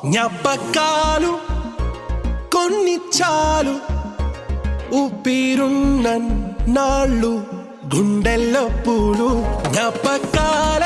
జ్ఞాపకాలు కొన్ని చాలు ఊపిరున్న నాళ్ళు గుండెల్లో పూలు జ్ఞాపకాల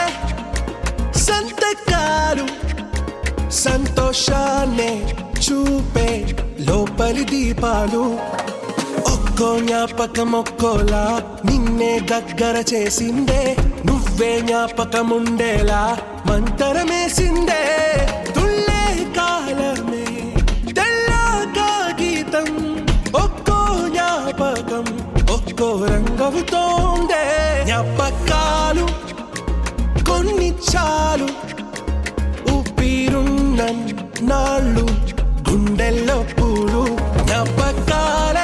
సంతకాలు సంతోషాన్నే చూపే లోపలి దీపాలు ఒక్కో జ్ఞాపకం ఒక్కోలా నిన్నే దగ్గర చేసిందే నువ్వే జ్ఞాపకముండేలా మంతరమేసిందే తుళ్ళే కాలమే తెల్లగా గీతం ఒక్కో జ్ఞాపకం ఒక్కో రంగవుతోందే జ్ఞాపకాలు కొన్ని చాలు ఊపిరున్న నాళ్ళు గుండెల్లో పూలు జ్ఞాపకాల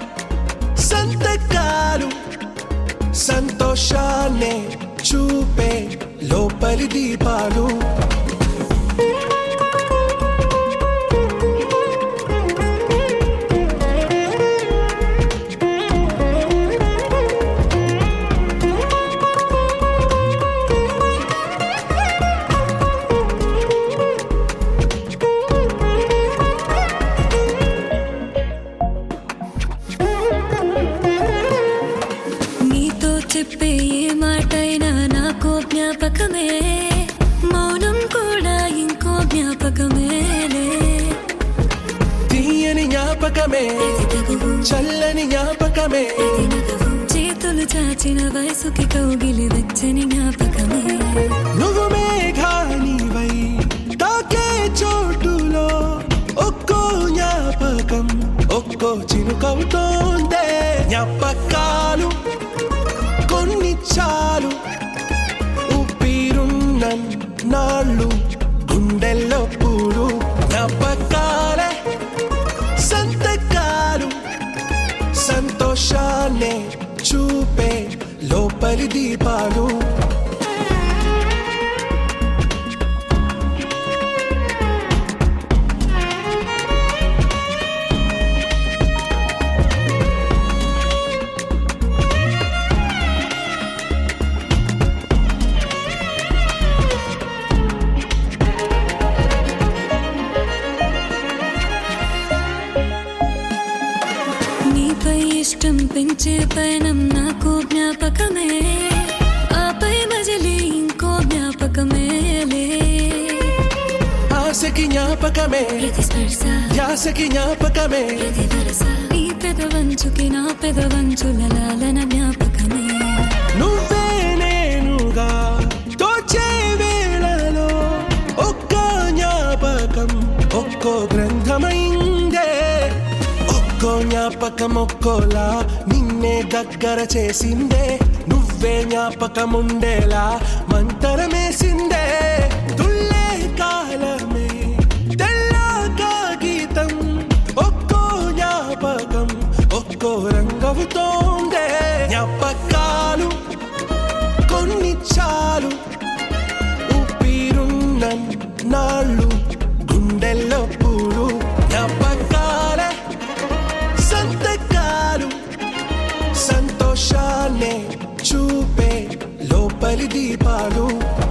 సంతకాలు సంతోషాన్నే చూపే లోపలి దీపాలు నీతో చెప్పే ఏ మాటైనా నాకు జ్ఞాపకమే మౌనం కూడా ఇంకో జ్ఞాపకమేలే తీయని జ్ఞాపకమే ఇది తగువు, చల్లని జ్ఞాపకమే ఇది నగవు. చేతులు చాచిన వయసుకి కౌగిలి వెచ్చని జ్ఞాపకమే నువ్వు మేఘానివై తాకే చోటులో ఒక్కో జ్ఞాపకం ఒక్కో చినుకవుతోందే జ్ఞాపకాలు కొన్ని చాలు ఊపిరున్న నాళ్ళు గుండెల్లో పూలు జ్ఞాపకాల సంతకాలు సంతోషాన్నే చూపే లోపలి దీపాలు నీపై ఇష్టం పెంచే పయనం నాకు జ్ఞాపకమే ఆపై మజిలీ ఇంకో జ్ఞాపకమేలే ఆశకి జ్ఞాపకమే ప్రతి స్పర్శ ధ్యాసకి జ్ఞాపకమే ప్రతి వరస నీ పెదవంచుకి నా పెదవంచుల లాలన జ్ఞాపకమే నువ్వే నేనుగా తోచే వేళలో ఒక్క జ్ఞాపకం ఒక్కో గ్రంథమైందే ఒక్కో జ్ఞాపకం ఒక్కోలా నిన్నే దగ్గర చేసిందే నువ్వే జ్ఞాపకముండేలా మంతరమేసిందే తుళ్ళే కాలమే తెల్లగా గీతం ఒక్కో జ్ఞాపకం ఒక్కో రంగవుతోందే జ్ఞాపకాలు కొన్ని చాలు ఊపిరున్న నాళ్ళు గుండెల్లో పూలు జ్ఞాపకాల సంతకాలు సంతోషాన్నే చూపే లోపలి దీపాలు